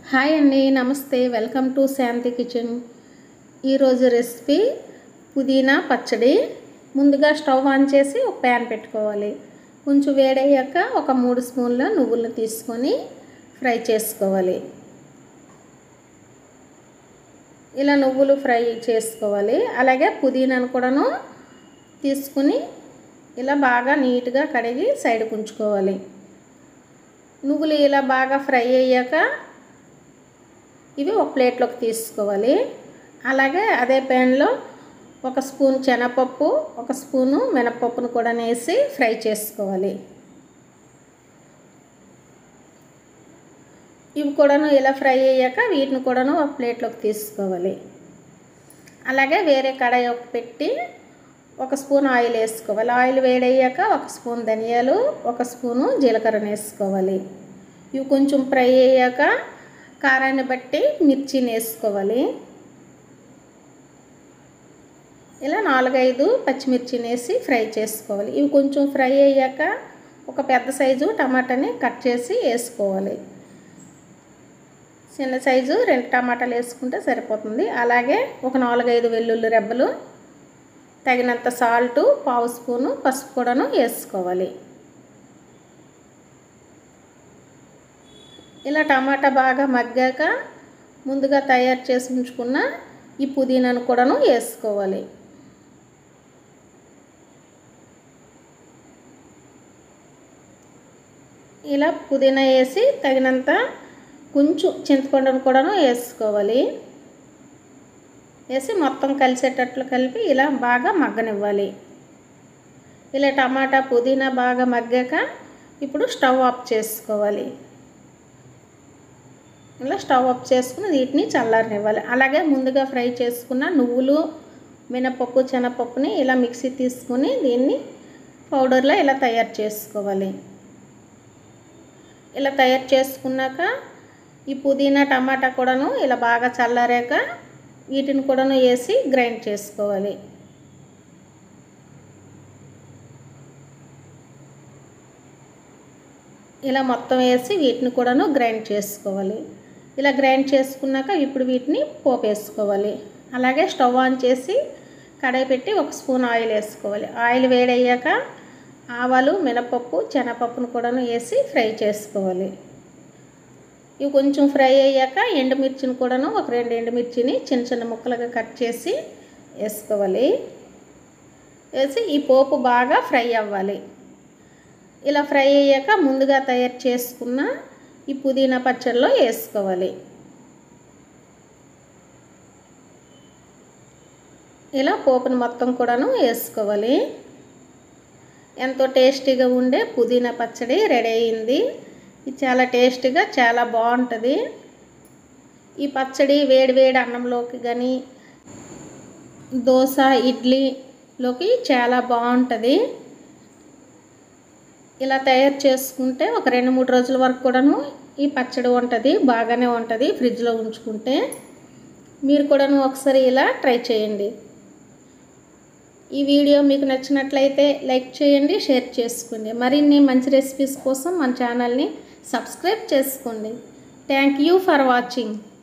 hi అండి నమస్తే welcome to Shanti kitchen ఈరోజు రెసిపీ పుదీనా పచ్చడి ముందుగా స్టవ్ ఆన్ చేసి ఒక ప్యాన్ పెట్టుకోవాలి కొంచెం వేడయ్యాక ఒక మూడు స్పూన్ల నువ్వులు తీసుకొని ఫ్రై చేసుకోవాలి ఇలా నువ్వులు ఫ్రై చేసుకోవాలి అలాగే పుదీనాను కూడాను తీసుకుని ఇలా బాగా నీట్గా కడిగి సైడ్కి ఉంచుకోవాలి నువ్వులు ఇలా బాగా ఫ్రై అయ్యాక ఇవి ఒక ప్లేట్లోకి తీసుకోవాలి అలాగే అదే ప్యాన్లో ఒక స్పూన్ శనగపప్పు ఒక స్పూను మినపప్పును కూడా వేసి ఫ్రై చేసుకోవాలి ఇవి కూడాను ఇలా ఫ్రై అయ్యాక వీటిని కూడాను ఒక ప్లేట్లోకి తీసుకోవాలి అలాగే వేరే కడాయి ఒక పెట్టి ఒక స్పూన్ ఆయిల్ వేసుకోవాలి ఆయిల్ వేడయ్యాక ఒక స్పూన్ ధనియాలు ఒక స్పూను జీలకర్ర వేసుకోవాలి ఇవి కొంచెం ఫ్రై అయ్యాక కారాన్ని బట్టి మిర్చిని వేసుకోవాలి ఇలా నాలుగైదు పచ్చిమిర్చిని వేసి ఫ్రై చేసుకోవాలి ఇవి కొంచెం ఫ్రై అయ్యాక ఒక పెద్ద సైజు టమాటాని కట్ చేసి వేసుకోవాలి చిన్న సైజు రెండు టమాటాలు వేసుకుంటే సరిపోతుంది అలాగే ఒక నాలుగైదు వెల్లుల్లి రెబ్బలు తగినంత సాల్టు పావు స్పూను పసుపు కూడాను వేసుకోవాలి ఇలా టమాటా బాగా మగ్గాక ముందుగా తయారు చేసి ఉంచుకున్న ఈ పుదీనాను కూడాను వేసుకోవాలి ఇలా పుదీనా వేసి తగినంత కొంచెం చింతపండును కూడాను వేసుకోవాలి వేసి మొత్తం కలిసేటట్లు కలిపి ఇలా బాగా మగ్గనివ్వాలి ఇలా టమాటా పుదీనా బాగా మగ్గాక ఇప్పుడు స్టవ్ ఆఫ్ చేసుకోవాలి ఇలా స్టవ్ ఆఫ్ చేసుకుని వీటిని చల్లారనివ్వాలి అలాగే ముందుగా ఫ్రై చేసుకున్న నువ్వులు మినపప్పు శనగపప్పుని ఇలా మిక్సీ తీసుకుని దీన్ని పౌడర్లో ఇలా తయారు చేసుకోవాలి ఇలా తయారు చేసుకున్నాక ఈ పుదీనా టమాటా కూడాను ఇలా బాగా చల్లారాక వీటిని కూడాను వేసి గ్రైండ్ చేసుకోవాలి ఇలా మొత్తం వేసి వీటిని కూడాను గ్రైండ్ చేసుకోవాలి ఇలా గ్రైండ్ చేసుకున్నాక ఇప్పుడు వీటిని పోపు వేసుకోవాలి అలాగే స్టవ్ ఆన్ చేసి కడాయి పెట్టి ఒక స్పూన్ ఆయిల్ వేసుకోవాలి ఆయిల్ వేడయ్యాక ఆవాలు మినపప్పు శనగపప్పును కూడాను వేసి ఫ్రై చేసుకోవాలి ఇవి కొంచెం ఫ్రై అయ్యాక ఎండుమిర్చిని కూడాను ఒక రెండు ఎండుమిర్చిని చిన్న చిన్న ముక్కలుగా కట్ చేసి వేసుకోవాలి వేసి ఈ పోపు బాగా ఫ్రై అవ్వాలి ఇలా ఫ్రై అయ్యాక ముందుగా తయారు చేసుకున్న ఈ పుదీనా పచ్చడిలో వేసుకోవాలి ఇలా పోపుని మొత్తం కూడాను వేసుకోవాలి ఎంతో టేస్టీగా ఉండే పుదీనా పచ్చడి రెడీ అయింది ఇది చాలా టేస్టీగా చాలా బాగుంటుంది ఈ పచ్చడి వేడి వేడి అన్నంలోకి కానీ దోశ ఇడ్లీలోకి చాలా బాగుంటుంది ఇలా తయారు చేసుకుంటే ఒక రెండు మూడు రోజుల వరకు కూడాను ఈ పచ్చడి ఉంటుంది బాగానే ఉంటుంది ఫ్రిడ్జ్లో ఉంచుకుంటే మీరు కూడాను ఒకసారి ఇలా ట్రై చేయండి ఈ వీడియో మీకు నచ్చినట్లయితే లైక్ చేయండి షేర్ చేసుకోండి మరిన్ని మంచి రెసిపీస్ కోసం మన ఛానల్ని సబ్స్క్రైబ్ చేసుకోండి థ్యాంక్ యూ ఫర్ వాచింగ్